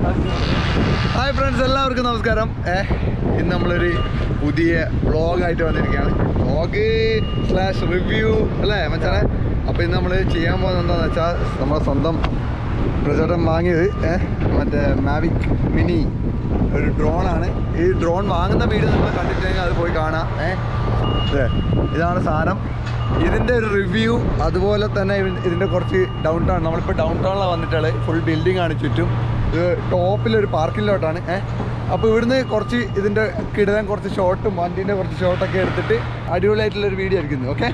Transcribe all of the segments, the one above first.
Hi friends എല്ലാവർക്കും നമസ്കാരം ഏ ഇന്ന് നമ്മളൊരു പുതിയ വ്ളോഗായിട്ട് വന്നിരിക്കുകയാണ് വ്ളോഗ് സ്ലാഷ് റിവ്യൂ അല്ലേ മച്ചാനെ അപ്പോൾ ഇന്ന് നമ്മൾ ചെയ്യാൻ പോകുന്നത് എന്താണെന്ന് വെച്ചാൽ നമ്മുടെ സ്വന്തം പ്രചോദനം വാങ്ങിയത് ഏ മറ്റേ മാവിക് മിനി ഒരു ഡ്രോണാണ് ഈ ഡ്രോൺ വാങ്ങുന്ന വീഡിയോ നിങ്ങൾ കണ്ടിട്ടുണ്ടെങ്കിൽ അത് പോയി കാണാം ഏ ദേ, ഇതാണ് സാധനം ഇതിൻ്റെ ഒരു റിവ്യൂ അതുപോലെ തന്നെ ഇവ- ഇതിൻ്റെ കുറച്ച് ഡൗൺ ടൗൺ നമ്മളിപ്പോൾ ഡൗൺ ടൗണിലാണ് വന്നിട്ടുള്ളത് ഫുൾ ബിൽഡിംഗ് ആണ് ചുറ്റും ഇത് ടോപ്പിലൊരു പാർക്കിലോട്ടാണ് ഏഹ് അപ്പോൾ ഇവിടുന്ന് കുറച്ച് ഇതിൻ്റെ കിടലൻ കുറച്ച് ഷോട്ടും വണ്ടീൻ്റെ കുറച്ച് ഷോട്ടൊക്കെ എടുത്തിട്ട് അടിപൊളിയായിട്ടുള്ളൊരു വീഡിയോ ആയിരിക്കുന്നു ഓക്കെ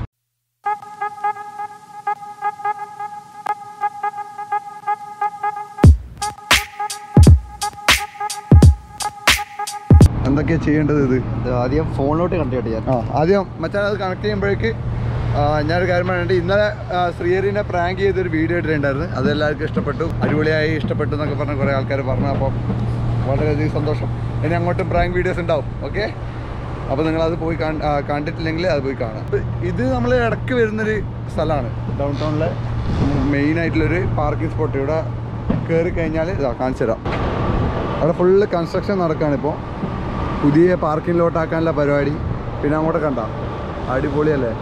എന്തൊക്കെയാണ് ചെയ്യേണ്ടത് ഇത് ഇത് ആദ്യം ഫോണിലോട്ട് കണ്ടിട്ട് ഞാൻ ആ ആദ്യം മച്ചാൻ അത് കണക്ട് ചെയ്യുമ്പോഴേക്ക് ആ, ഞാനൊരു കാര്യം പറയുന്നുണ്ട് ഇന്നലെ ആ, ശ്രീഹരിനെ പ്രാങ്ക് ചെയ്തൊരു വീഡിയോ ഇട്ടിട്ടുണ്ടായിരുന്നു അത് എല്ലാവർക്കും ഇഷ്ടപ്പെട്ടു അടിപൊളിയായി ഇഷ്ടപ്പെട്ടു എന്നൊക്കെ പറഞ്ഞ കുറേ ആൾക്കാർ പറഞ്ഞു അപ്പം വളരെയധികം സന്തോഷം ഇനി അങ്ങോട്ടും പ്രാങ്ക് വീഡിയോസ് ഉണ്ടാവും ഓക്കെ അപ്പോൾ നിങ്ങളത് പോയി കാണ്- ആ, കണ്ടിട്ടില്ലെങ്കിൽ അത് പോയി കാണാം ഇപ്പൊ ഇത് നമ്മൾ ഇടയ്ക്ക് വരുന്നൊരു സ്ഥലമാണ് ഡൗൺ ടൗണിലെ മെയിൻ ആയിട്ടുള്ളൊരു പാർക്കിംഗ് സ്പോട്ട് ഇവിടെ കയറി കഴിഞ്ഞാൽ ഇതാ കാണിച്ചു തരാം അവിടെ ഫുള്ള് കൺസ്ട്രക്ഷൻ നടക്കുകയാണ് ഇപ്പോൾ പുതിയ പാർക്കിംഗ് ലോട്ടാക്കാനുള്ള പരിപാടി പിന്നെ അങ്ങോട്ട് കണ്ട അടിപൊളിയല്ലേ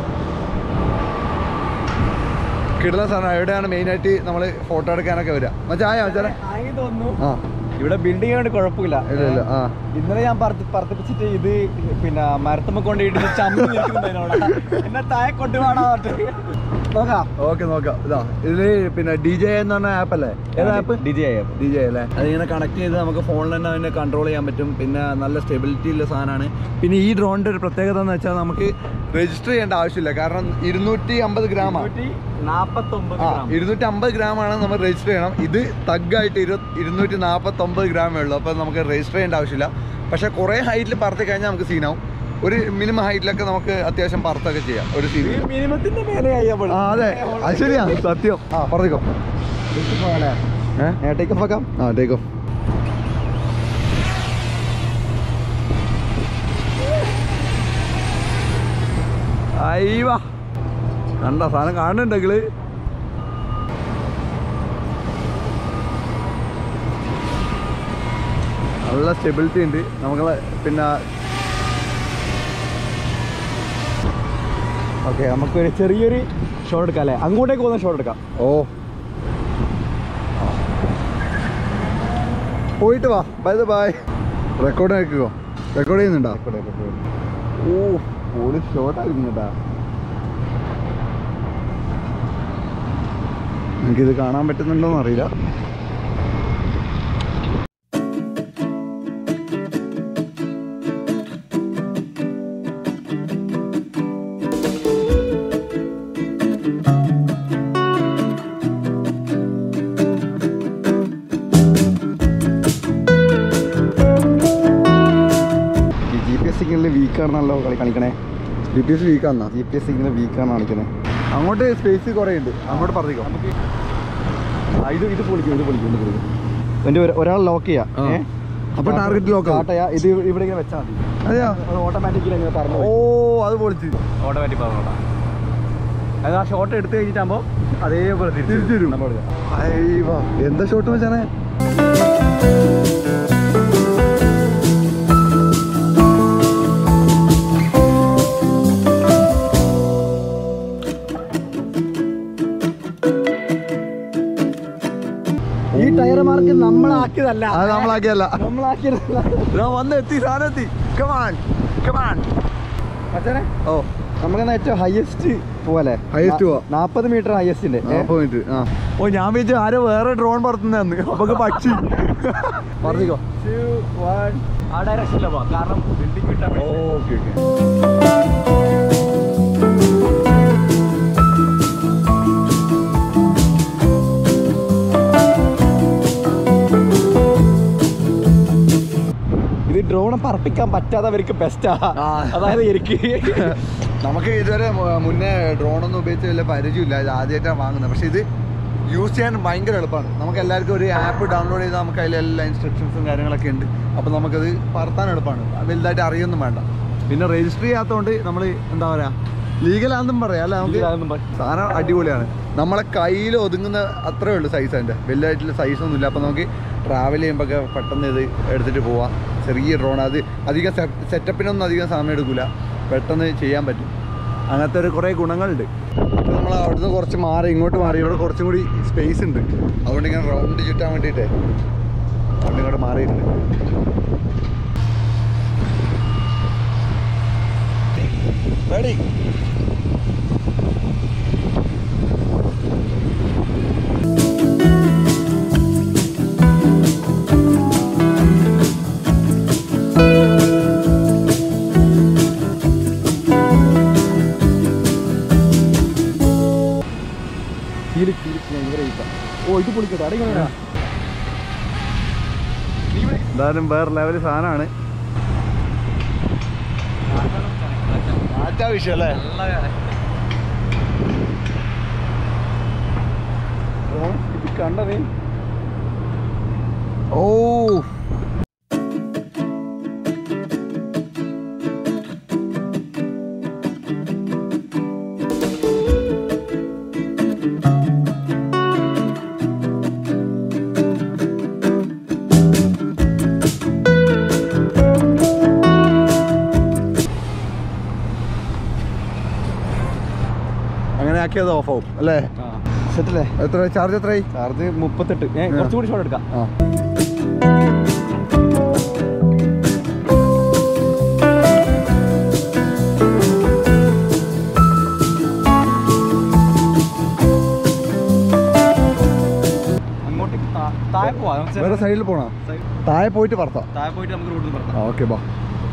കിടല സാധനം എവിടെയാണ് മെയിനായിട്ട് നമ്മൾ ഫോട്ടോ എടുക്കാനൊക്കെ വരിക മച്ചായ മച്ചാനെ തോന്നുന്നു ആ ഇവിടെ ബിൽഡിംഗ് കൊണ്ട് കുഴപ്പമില്ല ഇല്ല ഇല്ല ആ ഇന്നലെ ഞാൻ പറത്തി- പറത്തിപ്പിച്ചിട്ട് ഇത് പിന്നെ മരത്തുമ്മ കൊണ്ട് ഇടിച്ച് ചമ്മി നിൽക്കുന്നുണ്ട് എന്നെ താഴെ കൊണ്ടുപോകണോ നോക്കാം ഓക്കെ നോക്കാം ഇതാ ഇതില് പിന്നെ ഡി ജെ എന്ന് പറഞ്ഞ ആപ്പ് അല്ലേ ഏതാ ആപ്പ് ഡി ജെ ഡി ജെ അല്ലേ അതിങ്ങനെ കണക്ട് ചെയ്ത് നമുക്ക് ഫോണിൽ തന്നെ അതിനെ കൺട്രോൾ ചെയ്യാൻ പറ്റും പിന്നെ നല്ല സ്റ്റെബിലിറ്റി ഉള്ള സാധനമാണ് പിന്നെ ഈ ഡ്രോണിൻ്റെ ഒരു പ്രത്യേകത എന്ന് വെച്ചാൽ നമുക്ക് രജിസ്റ്റർ ചെയ്യേണ്ട ആവശ്യമില്ല കാരണം ഇരുന്നൂറ്റി അമ്പത് ഗ്രാമാണ് നാപ്പത്തൊമ്പത് ആ ഇരുന്നൂറ്റി അമ്പത് ഗ്രാമാണ് നമ്മൾ രജിസ്റ്റർ ചെയ്യണം ഇത് തഗ്ഗായിട്ട് ഇരു ഇരുന്നൂറ്റി നാൽപ്പത്തൊമ്പത് ഗ്രാമേ ഉള്ളൂ അപ്പോൾ നമുക്ക് രജിസ്റ്റർ ചെയ്യേണ്ട ആവശ്യമില്ല പക്ഷേ കുറേ ഹൈറ്റിൽ പറത്തി കഴിഞ്ഞാൽ നമുക്ക് സീനാവും ഒരു മിനിമം ഹൈറ്റിലൊക്കെ നമുക്ക് അത്യാവശ്യം പറത്തൊക്കെ ചെയ്യാം ഒരു സീൻ മിനിമത്തിന്റെ മേലെയായി നമ്മൾ ആ അതെ അത് ശരിയാ സത്യം ആ പറഞ്ഞോ ഏ ടേക്ക് ഓഫ് ആക്കാം ആ ടേക്കോ അയ്യവാ കണ്ട സാധനം കാണുന്നുണ്ടെങ്കില് നല്ല സ്റ്റെബിലിറ്റി ഉണ്ട് നമുക്ക് പിന്നെ ഓക്കെ നമുക്കൊരു ചെറിയൊരു ഷോട്ട് എടുക്കാം അല്ലേ അങ്ങോട്ടേക്ക് പോകുന്ന ഷോട്ട് എടുക്കാം ഓ പോയിട്ട് വാ ബൈ ദ ബൈ റെക്കോർഡ് ആക്കിക്കോ റെക്കോർഡ് ചെയ്യുന്നുണ്ടോ ഓ പോളി ഷോർട്ട് ആയിരുന്നു കേട്ടാ എനിക്കിത് കാണാൻ പറ്റുന്നുണ്ടോന്ന് അറിയില്ല ജി പി എസ് സിഗ്നലിൽ വീക്കാണെന്നല്ലോ കളി കാണിക്കണേ ജി പി എസ് വീക്കാന്നാ ജി പി എസ് സിഗ്നൽ വീക്കാണ് കാണിക്കണേ അങ്ങോട്ട് സ്പേസ് കുറേ ഉണ്ട് അങ്ങോട്ട് പറഞ്ഞിക്കോ ആ, ഇത് ഇത് പൊളിക്കും ഇത് പൊളിക്കും ഇത് പൊളിക്കും എൻ്റെ ഒരു- ഒരാൾ ലോക്ക് ചെയ്യാം ആ. ഏ? അപ്പൊ ടാർഗറ്റ് ലോക്ക് സ്റ്റാർട്ട് ചെയ്യാം ഇത് ഇവിടെ ഇങ്ങനെ വെച്ചാൽ മതി അതെയോ അത് ഓട്ടോമാറ്റിക്കലി അങ്ങനെ പറഞ്ഞു ഓ അത് പൊളിച്ച് ഓട്ടോമാറ്റിക് പറഞ്ഞോട്ടാ അത് ആ ഷോട്ട് എടുത്തു കഴിഞ്ഞിട്ടാകുമ്പോൾ അതേപോലെ തിരിച്ചു വരും അയ്യവാ എന്താ ഷോട്ട് വെച്ചാണേ ഈ ടയർ മാർക്ക് നമ്മളാക്കിയതല്ല അത് നമ്മളാക്കിയല്ല നമ്മളാക്കിയതല്ല ഇതാ വന്ന് എത്തി സാധനം എത്തി കമാൺ കമാൺ അച്ഛനെ ഓ നമുക്കെന്നാ ഏറ്റവും ഹയസ്റ്റ് പോലെ Highest പോവാം. നാൽപ്പത് മീറ്റർ ഹയസ്റ്റിന്റെ നാൽപ്പത് മിനിറ്റ് ആ ഓ ഞാൻ വിചാരിച്ചു ആരോ വേറെ ഡ്രോൺ പറത്തുന്നന്ന് അപ്പൊ പക്ഷി പറഞ്ഞിക്കോ ആ ഡയറക്ഷനിലെ പോവാം കാരണം ബിൽഡിംഗ് കിട്ടാൻ ഓക്കെ ഓക്കെ ഇത് ഡ്രോണെ പറപ്പിക്കാൻ പറ്റാത്തവർക്ക് ബെസ്റ്റാ ആ. അതായത് എനിക്ക് നമുക്ക് ഇതുവരെ മു- മുന്നേ ഡ്രോണൊന്നും ഉപയോഗിച്ച് വലിയ പരിചയമില്ല ഇത് ആദ്യമായിട്ടാണ് വാങ്ങുന്നത് പക്ഷേ ഇത് യൂസ് ചെയ്യാൻ ഭയങ്കര എളുപ്പമാണ് നമുക്ക് എല്ലാവർക്കും ഒരു ആപ്പ് ഡൗൺലോഡ് ചെയ്താൽ നമുക്ക് അതിൽ എല്ലാ ഇൻസ്ട്രക്ഷൻസും കാര്യങ്ങളൊക്കെ ഉണ്ട് അപ്പോൾ നമുക്കത് പറത്താൻ എളുപ്പമാണ് വലുതായിട്ട് അറിയൊന്നും വേണ്ട പിന്നെ രജിസ്റ്റർ ചെയ്യാത്തതുകൊണ്ട് നമ്മൾ എന്താ പറയുക ലീഗലാണെന്നും പറയാം അല്ല നമുക്ക് ഇതാണെന്നും പറ- സാധനം അടിപൊളിയാണ് നമ്മളെ കയ്യിൽ ഒതുങ്ങുന്ന അത്രേ ഉള്ളൂ സൈസ് അതിൻ്റെ വലുതായിട്ടുള്ള സൈസ് ഒന്നുമില്ല അപ്പോൾ നമുക്ക് ട്രാവൽ ചെയ്യുമ്പോൾ ഒക്കെ പെട്ടെന്ന് ഇത് എടുത്തിട്ട് പോവാം ചെറിയ ഡ്രോൺ അത് അധികം സെറ്റപ്പിനൊന്നും അധികം സമയം എടുക്കില്ല പെട്ടെന്ന് ചെയ്യാൻ പറ്റും അങ്ങനത്തെ ഒരു കുറേ ഗുണങ്ങളുണ്ട് ഇപ്പോൾ നമ്മൾ അവിടുന്ന് കുറച്ച് മാറി ഇങ്ങോട്ട് മാറി ഇവിടെ കുറച്ചും കൂടി സ്പേസ് ഉണ്ട് അതുകൊണ്ട് ഇങ്ങനെ റൗണ്ട് ചുറ്റാൻ വേണ്ടിയിട്ടേ അതുകൊണ്ട് ഇങ്ങോട്ട് മാറിയിട്ടുണ്ട് റെഡി ഓ ഇത് പൊളിക്കട്ടെ അവിടെ ഇങ്ങനെ എന്തായാലും വേറെ ലെവൽ സാധനമാണ് മാറ്റാ വിഷയം അല്ലേ ഇത് കണ്ടതേ ഓ അങ്ങനെ ആക്കിയത് ഓഫ് ആവും അല്ലേ സെറ്റല്ലേ എത്ര ചാർജ് എത്രയായി ചാർജ് മുപ്പത്തെട്ട് ഏ ആ. കുറച്ചുകൂടി ഷോട്ട് എടുക്കാം ആ അങ്ങോട്ടേക്ക് താ- താഴെ പോവാം നമുക്ക് വേറെ സൈഡിൽ പോണോ താഴെ പോയിട്ട് പറത്താം താഴെ പോയിട്ട് നമുക്ക് റോഡിൽ ആ പറഞ്ഞാൽ ഓക്കെ ബാ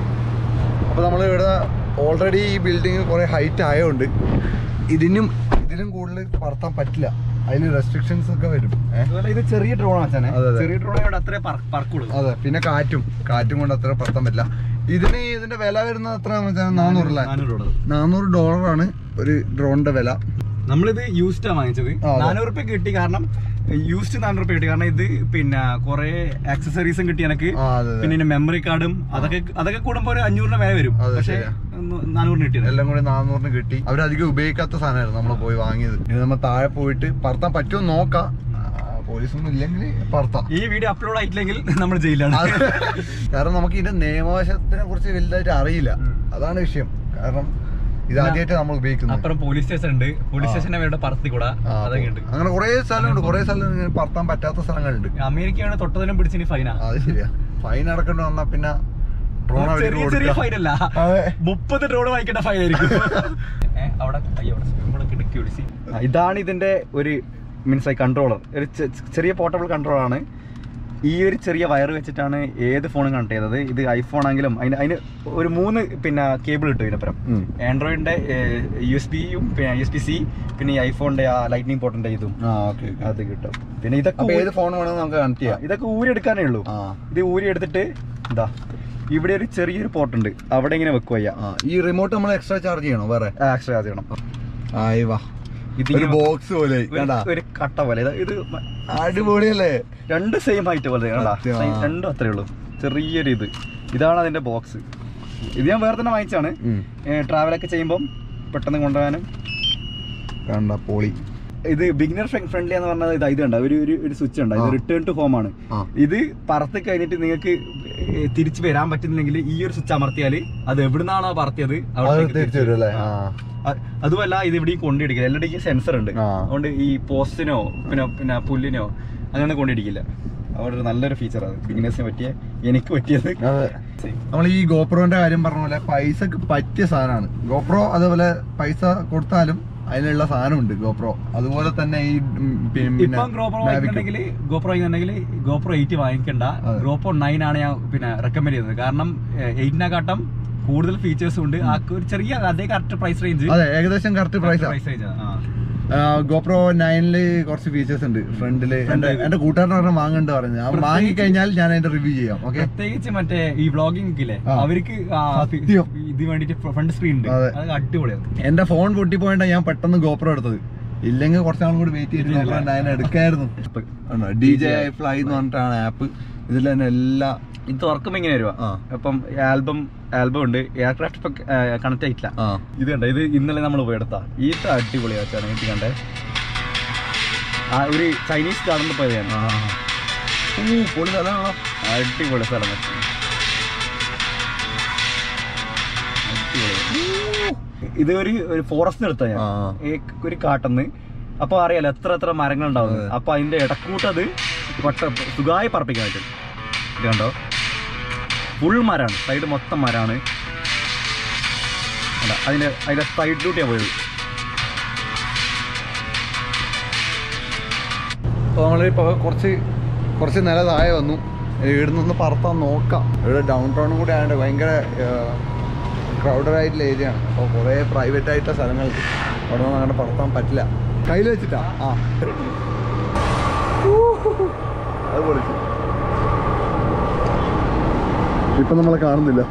അപ്പോൾ നമ്മൾ ഇവിടെ ഓൾറെഡി ഈ ബിൽഡിങ് കുറേ ഹൈറ്റ് ആയതുകൊണ്ട് ഇതിനും ഇതിനും കൂടുതൽ പറത്താൻ പറ്റില്ല അതിൽ റെസ്ട്രിക്ഷൻസ് ഒക്കെ വരും ഏഹ് അതുപോലെ ഇത് ചെറിയ ഡ്രോൺ വെച്ചാണ് അതെ, അതെ. ചെറിയ ഡ്രോൺ ഇവിടെ അത്രേ പറ- പറക്കുള്ളൂ അതെ പിന്നെ കാറ്റും കാറ്റും കൊണ്ട് അത്ര പറത്താൻ പറ്റില്ല ഇതിന് ഇതിന്റെ വില വരുന്നത് എത്ര നാനൂറല്ലേ നാനൂറ് ഡോളർ നാനൂറ് ഡോളറാണ് ഒരു ഡ്രോണിന്റെ വില നമ്മളിത് യൂസ്ഡാ വാങ്ങിച്ചത് ആ, അതെ. നാനൂറ് റുപ്യ കിട്ടി കാരണം യൂസ്ഡ് നാനൂറ് റുപ്യ കിട്ടി കാരണം ഇത് പിന്നെ കുറെ ആക്സസറീസും കിട്ടി എനിക്ക് ആ അതെ അതെ പിന്നെ മെമ്മറി കാർഡും അതൊക്കെ അതൊക്കെ കൂടുമ്പോ ഒരു അഞ്ഞൂറിന് വില വരും അതെ, പക്ഷേ ശരിയാ. ഒന്ന് നാനൂറിന് കിട്ടിയത് എല്ലാം കൂടി നാനൂറിന് കിട്ടി അവരധികം ഉപയോഗിക്കാത്ത സാധനമായിരുന്നു നമ്മൾ പോയി വാങ്ങിയത് ഇനി നമ്മൾ താഴെ പോയിട്ട് പറത്താൻ പറ്റുമോ നോക്കാം ആ, പോലീസൊന്നും ഇല്ലെങ്കിൽ പറത്താം ഈ വീഡിയോ അപ്ലോഡ് ആയിട്ടില്ലെങ്കിൽ നമ്മൾ ജയിലാണ് അത് കാരണം നമുക്ക് ഇതിന്റെ നിയമവശത്തിനെ കുറിച്ച് വലുതായിട്ട് അറിയില്ല ഉം. അതാണ് വിഷയം കാരണം ഇത് ആദ്യമായിട്ട് നമ്മൾ ഉപയോഗിക്കുന്നത് അപ്പുറം പോലീസ് സ്റ്റേഷൻ ഉണ്ട് പോലീസ് ആ. സ്റ്റേഷൻ അവരുടെ പറത്തി കൂടാ ആ, അതൊക്കെ ഉണ്ട് അങ്ങനെ കുറെ സ്ഥലമുണ്ട് കുറെ സ്ഥലം ഇങ്ങനെ പറത്താൻ പറ്റാത്ത സ്ഥലങ്ങളുണ്ട് അമേരിക്കയാണ് തൊട്ടതിനും പിടിച്ചിനി ഫൈനാ അത് ശരിയാ ഫൈൻ അടക്കേണ്ടി വന്നാ പിന്നെ ഡ്രോൺ ചെറിയ ചെറിയ ഫൈൻ അല്ല അതെ മുപ്പത് ഡ്രോൺ വാങ്ങിക്കേണ്ട ഫൈൻ ആയിരിക്കും ഏ, അവിടെ അയ്യോ, അവിടെ നമ്മളൊക്കെ ഇടുക്കി ഒളിച്ച്. ആ, ഇതാണ് ഇതിന്റെ ഒരു മീൻസ് കൺട്രോളർ ഒരു ചെ- ചെറിയ പോർട്ടബിൾ കൺട്രോളർ ആണ് ഈ ഒരു ചെറിയ വയർ വെച്ചിട്ടാണ് ഏത് ഫോണും കണക്ട് ചെയ്തത് ഇത് ഐഫോൺ ആണെങ്കിലും അതിന് അതിന് ഒരു മൂന്ന് പിന്നെ കേബിൾ കിട്ടും ഇതിനപ്പുറം ഉം. ആൻഡ്രോയിഡിന്റെ യു എസ് ബിയും പിന്നെ യു എസ് ബി സി പിന്നെ ഈ ഐഫോണിന്റെ ആ ലൈറ്റ്നിങ് പോർട്ടിന്റെ ഇതും ആ ഓക്കെ അത് കിട്ടും പിന്നെ ഇതൊക്കെ അപ്പൊ ഊരി- ഏത് ഫോൺ വേണമെങ്കിൽ നമുക്ക് കണക്ട് ആ, ചെയ്യാം ഇതൊക്കെ ഊരി എടുക്കാനേ ഉള്ളൂ ആ ഇത് ഊരി എടുത്തിട്ട് ഇതാ ഇവിടെ ഒരു ചെറിയൊരു പോർട്ട് ഉണ്ട് അവിടെ ഇങ്ങനെ വെക്കുക ചെയ്യാം ആ ഈ റിമോട്ട് നമ്മൾ എക്സ്ട്രാ ചാർജ് ചെയ്യണോ വേറെ എക്സ്ട്രാ ചാർജ് ചെയ്യണം ആയി വാ ഇത് ഒരു ഇങ്ങനെ ബോക്സ് പോലെ ഒരു- കണ്ടാ ഒരു കട്ട പോലെ ഇത് ഇത് മ- അടിപൊളിയല്ലേ രണ്ട് സെയിം ഹൈറ്റ് പോലെ കണ്ടാ സത്യം, ആ. Same, രണ്ടും അത്രേ ഉള്ളൂ ചെറിയൊരു ഇത് ഇതാണ് അതിന്റെ ബോക്സ് ഇത് ഞാൻ വേറെ തന്നെ വാങ്ങിച്ചാണ് ഉം. ട്രാവലൊക്കെ ചെയ്യുമ്പം പെട്ടെന്ന് കൊണ്ടുപോകാനും കണ്ട പോളി ഇത് ബിഗിനർ ഫ്രണ്ട്ലി എന്ന് പറഞ്ഞത് ഇത് ഇത് കണ്ട ഒരു ഒരു- ഒരു സ്വിച്ച് ഉണ്ട് ഇത് ആ. റിട്ടേൺ ടു ഹോം ആണ് ആ ഇത് പറത്തി കഴിഞ്ഞിട്ട് നിങ്ങൾക്ക് ഏ, തിരിച്ച് വരാൻ പറ്റുന്നില്ലെങ്കിൽ ഈ ഒരു സ്വിച്ച് അമർത്തിയാൽ അത് എവിടുന്നാണോ പറത്തിയത് അത് അവിടത്തേക്ക് തിരിച്ചു വരും അല്ലേ ആ അ- അതുമല്ല ഇത് എവിടെയും കൊണ്ടിടിക്കില്ല എല്ലായിടേക്കും സെൻസർ ഉണ്ട് ആ. അതുകൊണ്ട് ഈ പോസ്റ്റിനോ പിന്നെ പിന്നെ പുല്ലിനോ അങ്ങനെ കൊണ്ടിടിക്കില്ല അവിടെ ഒരു നല്ലൊരു ഫീച്ചർ അത് ബിഗിനേഴ്സിന് പറ്റിയ എനിക്ക് പറ്റിയത് അതെ നമ്മൾ ഈ ഗോപ്രോന്റെ കാര്യം പറഞ്ഞ പോലെ പൈസക്ക് പറ്റിയ സാധനമാണ് ഗോപ്രോ അതേപോലെ പൈസ കൊടുത്താലും അതിനുള്ള സാധനമുണ്ട് ഗോപ്രോ അതുപോലെ തന്നെ ഈ ഉം, പിന്നെ ഇപ്പം GoPro Mavic ഉം. വാങ്ങിക്കുന്നുണ്ടെങ്കിൽ GoPro വാങ്ങിക്കുന്നുണ്ടെങ്കിൽ GoPro എയ്റ്റ് വാങ്ങിക്കണ്ട അതെ. GoPro നയൻ ആണ് ഞാൻ പിന്നെ റെക്കമെൻഡ് ചെയ്യുന്നത് കാരണം എയ്റ്റിനെക്കാട്ടും കൂടുതൽ ഫീച്ചേഴ്സും ഉണ്ട് ആ ഒരു ചെറിയ അതേ കറക്റ്റ് പ്രൈസ് റേഞ്ച് അതെ ഏകദേശം correct price price range GoPro നയനില് കുറച്ച് ഫീച്ചേഴ്സ് ഉണ്ട് ഫ്രണ്ടില് Front എന്റെ ല്. എന്റെ കൂട്ടുകാരൻ പറഞ്ഞ വാങ്ങണ്ട് പറഞ്ഞു ഞാൻ പ്രത്യേകിച്ച് വാങ്ങിക്കഴിഞ്ഞാൽ ഞാൻ അതിന്റെ റിവ്യൂ ചെയ്യാം ഓക്കെ പ്രത്യേകിച്ച് മറ്റേ ഈ വ്ളോഗിംഗ് ഇല്ലേ ആ. അവർക്ക് ആ സത്യം. ഇത് വേണ്ടിട്ട് ഫ്രണ്ട് സ്ക്രീൻ ഉണ്ട് അതെ. അത് അടിപൊളിയാണ് എന്റെ ഫോൺ പൊട്ടിപ്പോയിട്ടാ ഞാൻ പെട്ടെന്ന് ഗോപ്രോ എടുത്തത് ഇല്ലെങ്കിൽ കുറച്ചാളും കൂടി വെയിറ്റ് ചെയ്തിട്ട് ഇല്ല. ഗോപ്രോ നയൻ എടുക്കായിരുന്നു ഡി ജെ ഫ്ലൈ എന്ന് പറഞ്ഞിട്ടാണ് ആപ്പ് ഇതിൽ തന്നെ എല്ലാ ഇത് തുറക്കുമ്പോ ഇങ്ങനെ വരുവാ ആ. അപ്പം ആൽബം ആൽബം ഉണ്ട് എയർക്രാഫ്റ്റ് ഇപ്പൊ കണക്ട് ആയിട്ടില്ല ആ ഇത് കണ്ട ഇത് ഇന്നലെ നമ്മൾ പോയി എടുത്താ ഇത് അടിപൊളിയാച്ചാണ് എനിക്ക് കണ്ടേ ആ ഒരു ചൈനീസ് ഗാർഡനിൽ പോയതാണ് ആ. ഊ, പൊളി സ്ഥലമാണല്ലോ അടിപൊളി സ്ഥലം മച്ചാ. അടിപൊളി. ഇത് ഒരു ഒരു ഫോറസ്റ്റ് എടുത്ത ഞാൻ ആ. ഈ ഒരു കാട്ടെന്ന് അപ്പൊ അറിയാലോ എത്ര എത്ര മരങ്ങൾ ഉണ്ടാവും അതെ. അപ്പൊ അതിന്റെ ഇടക്കൂട്ടത് വട്ട സുഖമായി പറപ്പിക്കാൻ പറ്റും ഇത് കണ്ടോ ഫുൾ മരാണ് സൈഡ് മൊത്തം മരാണ് കണ്ടോ? അതിന്റെ അതിന്റെ സൈഡിലൂട്ടിയാ പോയത് അപ്പോൾ നമ്മളിപ്പോൾ കുറച്ച് കുറച്ച് നില താഴെ വന്നു ഇവിടെ നിന്ന് പറത്താൻ നോക്കാം ഇവിടെ ഡൗൺ ടൗണും കൂടി ആയതുകൊണ്ട് ഭയങ്കര ക്രൗഡഡ് ആയിട്ടുള്ള ഏരിയ ആണ് അപ്പോൾ കുറേ പ്രൈവറ്റ് ആയിട്ടുള്ള സ്ഥലങ്ങൾ അവിടെ നിന്ന് അങ്ങനെ പറത്താൻ പറ്റില്ല കയ്യിൽ വെച്ചിട്ടാ ആ അത് പൊളിച്ചു ഇപ്പം നമ്മളെ കാണുന്നില്ല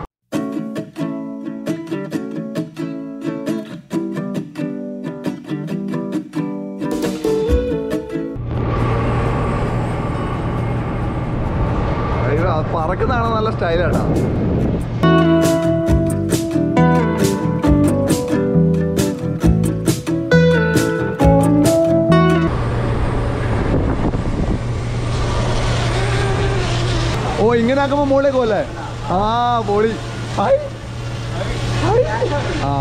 അയ്യോ അത് പറക്കുന്നതാണ് നല്ല സ്റ്റൈലാട്ടാ ഓ ഇങ്ങനെ ആക്കുമ്പോ മുകളിലേക്ക് പോലെ ആ പൊളി ഹായ്. ഹായ്. ആ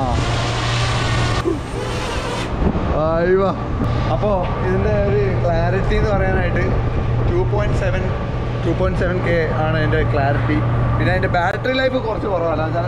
അയ്യോ അപ്പോൾ ഇതിൻ്റെ ഒരു ക്ലാരിറ്റി എന്ന് പറയാനായിട്ട് two point seven two point seven K ആണ് അതിൻ്റെ ക്ലാരിറ്റി പിന്നെ അതിൻ്റെ ബാറ്ററി ലൈഫ് കുറച്ച് കുറവല്ല വെച്ചാൽ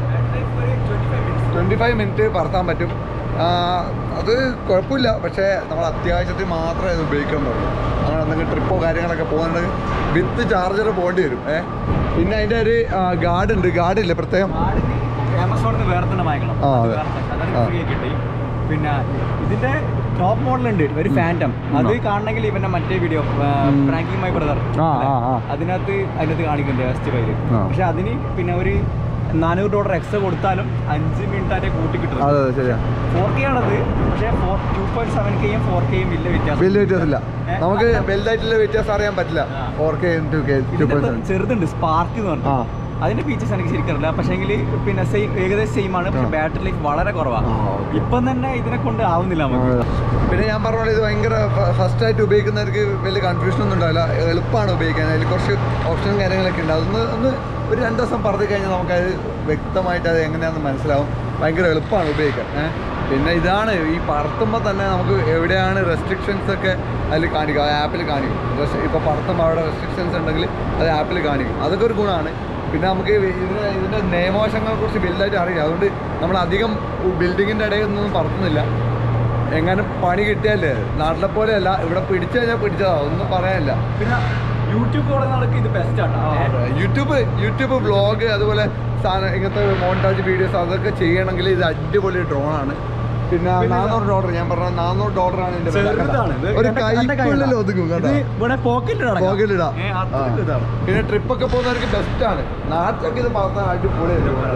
ട്വൻറ്റി ഫൈവ് മിനിറ്റ് പറത്താൻ പറ്റും ആ, അത് കുഴപ്പമില്ല പക്ഷേ നമ്മൾ അത്യാവശ്യത്തിന് മാത്രമേ അത് ഉപയോഗിക്കാൻ പാടുള്ളൂ നമ്മൾ എന്തെങ്കിലും ട്രിപ്പോ കാര്യങ്ങളൊക്കെ പോകുന്നുണ്ടെങ്കിൽ വിത്ത് ചാർജർ പോകേണ്ടി വരും ഏ പിന്നെ അതിൻ്റെ ഒരു ഗാർഡ് ഉണ്ട് ഗാർഡ് ഇല്ല പ്രത്യേകം ആമസോണിൽ വേറെ തന്നെ വാങ്ങിക്കണം ആ, അത് അതെ. വേറെ തന്നെ. അതാണ് ആ. ഫ്രീ കിട്ടി പിന്നെ ഇതിന്റെ ടോപ്പ് മോഡൽ ഉണ്ട് ഒരു ഫാൻറ്റം അത് ഉം. കാണണമെങ്കിൽ ഇവന്റെ മറ്റേ വീഡിയോ ഉം. പ്രാങ്കിങ് മൈ ബ്രദർ ആ, ആ, ആ. അതിനകത്ത് അതിനകത്ത് കാണിക്കുന്നുണ്ട് ഫസ്റ്റ് ഫൈല് ആ. പക്ഷെ അതിന് പിന്നെ ഒരു നാനൂറ് ഡോളർ എക്സ്ട്രാ കൊടുത്താലും അഞ്ച് മിനിറ്റ് ആയിട്ട് കൂട്ടി കിട്ടും അതെ അതെ ശരിയാ ഫോർ കെ ആണത് പക്ഷേ ഫോർ ടു പോയിന്റ് സെവൻ കെയും ഫോർ കെയും വലിയ വ്യത്യാസം വലിയ വ്യത്യാസമില്ല ഏ, നമുക്ക് ആ. വലുതായിട്ടുള്ള വ്യത്യാസം അറിയാൻ പറ്റില്ല ആ. Four K two K two ഇതിന്റെ പോയിന്റ് അകത്ത് ചെറുതുണ്ട് സ്പാർക്ക് എന്ന് പറഞ്ഞു ആ അതിന്റെ ഫീച്ചേഴ്സ് എനിക്ക് ശരിക്കും അറിയില്ല പക്ഷേങ്കിൽ പിന്നെ സെയിം ഏകദേശം സെയിം ആണ് പക്ഷെ ആ. ബാറ്ററി ലൈഫ് വളരെ കുറവാണ് ആ, okay. ഇപ്പം തന്നെ ഇതിനെ കൊണ്ട് ആവുന്നില്ല നമുക്ക് പിന്നെ ഞാൻ പറഞ്ഞ പോലെ ഇത് ഭയങ്കര ഫസ്റ്റ് ആയിട്ട് ഉപയോഗിക്കുന്നവർക്ക് വലിയ കൺഫ്യൂഷൻ ഒന്നും ഉണ്ടാവില്ല എളുപ്പമാണ് ഉപയോഗിക്കാൻ അതിൽ കുറച്ച് ഓപ്ഷനും കാര്യങ്ങളൊക്കെ ഉണ്ട് അതൊന്ന് ഒന്ന് ഒരു രണ്ട് ദിവസം പറഞ്ഞു കഴിഞ്ഞാൽ നമുക്കത് വ്യക്തമായിട്ട് അത് എങ്ങനെയാണെന്ന് മനസ്സിലാവും ഭയങ്കര എളുപ്പമാണ് ഉപയോഗിക്കാൻ ഏ? പിന്നെ ഇതാണ് ഈ പറത്തുമ്പോൾ തന്നെ നമുക്ക് എവിടെയാണ് റെസ്ട്രിക്ഷൻസ് ഒക്കെ അതിൽ കാണിക്കും ആ ആപ്പിൽ കാണിക്കും ഇപ്പോൾ പറത്തുമ്പോൾ അവിടെ റെസ്ട്രിക്ഷൻസ് ഉണ്ടെങ്കിൽ അത് ആപ്പിൽ കാണിക്കും അതൊക്കെ ഒരു ഗുണമാണ് പിന്നെ നമുക്ക് ഇതിന് ഇതിൻ്റെ നിയമവശങ്ങളെ കുറിച്ച് വലുതായിട്ട് അറിയില്ല അതുകൊണ്ട് നമ്മൾ അധികം ബിൽഡിങ്ങിൻ്റെ ഇടയിൽ ഒന്നും പറത്തുന്നില്ല എങ്ങനെ പണി കിട്ടിയല്ലേ നാട്ടിലെ പോലെയല്ല ഇവിടെ പിടിച്ചു കഴിഞ്ഞാൽ പിടിച്ചതാ ഒന്നും പറയാനില്ല പിന്നെ യൂട്യൂബ് തുടങ്ങുന്നവർക്ക് ഇത് ബെസ്റ്റ് ആണ് യൂട്യൂബ് യൂട്യൂബ് വ്ളോഗ് അതുപോലെ സാധനം ഇങ്ങനത്തെ മോണ്ടാജ് വീഡിയോസ് അതൊക്കെ ചെയ്യണമെങ്കിൽ ഇത് അടിപൊളി ഡ്രോണാണ് പിന്നെ പിന്നെ നാനൂറ് ഡോളർ ഞാൻ പറഞ്ഞ നാനൂറ് ഡോളറാണ് ഇതിന്റെ വില. ചെറുതാണ് ഇത് ഒരു എൻ്റെ- എൻ്റെ കൈക്കുള്ളിൽ കയ്യിലാ. ഒതുങ്ങും ഇത് കേട്ടോ ഇവിടെ പോക്കറ്റിൽ പോക്കറ്റിലിടാം. ആ. ഇതാണ് പിന്നെ ട്രിപ്പൊക്കെ പോകുന്നവർക്ക് ബെസ്റ്റ് ആണ് നാട്ടിലൊക്കെ ഇത് പറത്താൻ അടിപൊളി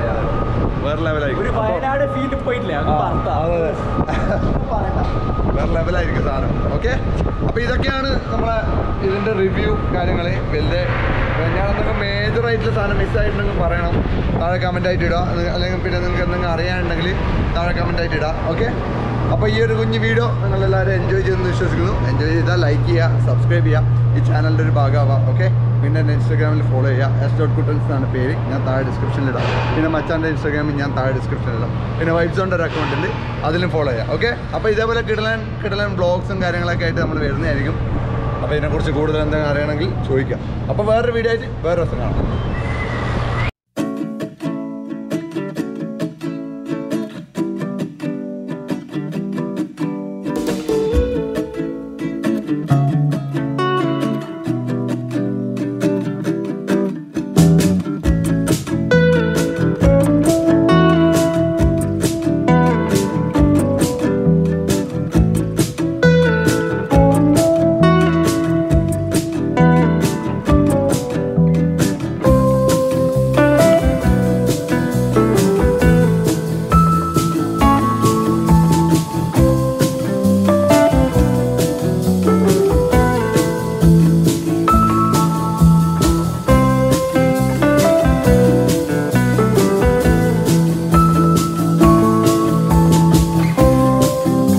വേറെ ലെവലായിരിക്കും ഒരു വയനാട് ഫീൽഡ് പോയിട്ടില്ലേ അങ്ങ് ആ, പറത്താ. അതെ, അതെ. വേറെ ലെവലായിരിക്കും സാധനം ഓക്കെ അപ്പോൾ ഇതൊക്കെയാണ് നമ്മളെ ഇതിൻ്റെ റിവ്യൂ കാര്യങ്ങൾ വലിയ ഞാൻ എന്തെങ്കിലും മേജർ ആയിട്ടുള്ള സാധനം മിസ്സായിട്ടുണ്ടെങ്കിൽ പറയണം താഴെ കമൻ്റ് ആയിട്ട് ഇടുക അത് അല്ലെങ്കിൽ പിന്നെ നിങ്ങൾക്ക് എന്തെങ്കിലും അറിയാനുണ്ടെങ്കിൽ താഴെ കമൻ്റ് ആയിട്ട് ഇടുക ഓക്കെ അപ്പോൾ ഈ ഒരു കുഞ്ഞു വീഡിയോ നിങ്ങളെല്ലാവരും എൻജോയ് ചെയ്യുമെന്ന് വിശ്വസിക്കുന്നു എൻജോയ് ചെയ്താൽ ലൈക്ക് ചെയ്യുക സബ്സ്ക്രൈബ് ചെയ്യുക ഈ ചാനലിൻ്റെ ഒരു ഭാഗമാവാം ഓക്കെ പിന്നെ എൻ്റെ ഇൻസ്റ്റാഗ്രാമിൽ ഫോളോ ചെയ്യുക എസ് ഡോട്ട് കുട്ടൻസ് എന്നാണ് പേര് ഞാൻ താഴെ ഡിസ്ക്രിപ്ഷനിൽ ഇടാം പിന്നെ മച്ചാൻ്റെ ഇൻസ്റ്റാഗ്രാമിൽ ഞാൻ താഴെ ഡിസ്ക്രിപ്ഷനിൽ ഇടാം പിന്നെ വൈബ്സോണിൻ്റെ ഒരു അക്കൗണ്ട് ഉണ്ട് അതിലും ഫോളോ ചെയ്യാം ഓക്കെ അപ്പോൾ ഇതേപോലെ കിടലൻ കിടലൻ ബ്ലോഗ്സും കാര്യങ്ങളൊക്കെ ആയിട്ട് നമ്മൾ വരുന്നതായിരിക്കും അപ്പോൾ ഇതിനെക്കുറിച്ച് കൂടുതൽ എന്തെങ്കിലും അറിയണമെങ്കിൽ ചോദിക്കാം അപ്പോൾ വേറൊരു വീഡിയോ ആയിട്ട് വേറെ ദിവസം കാണാം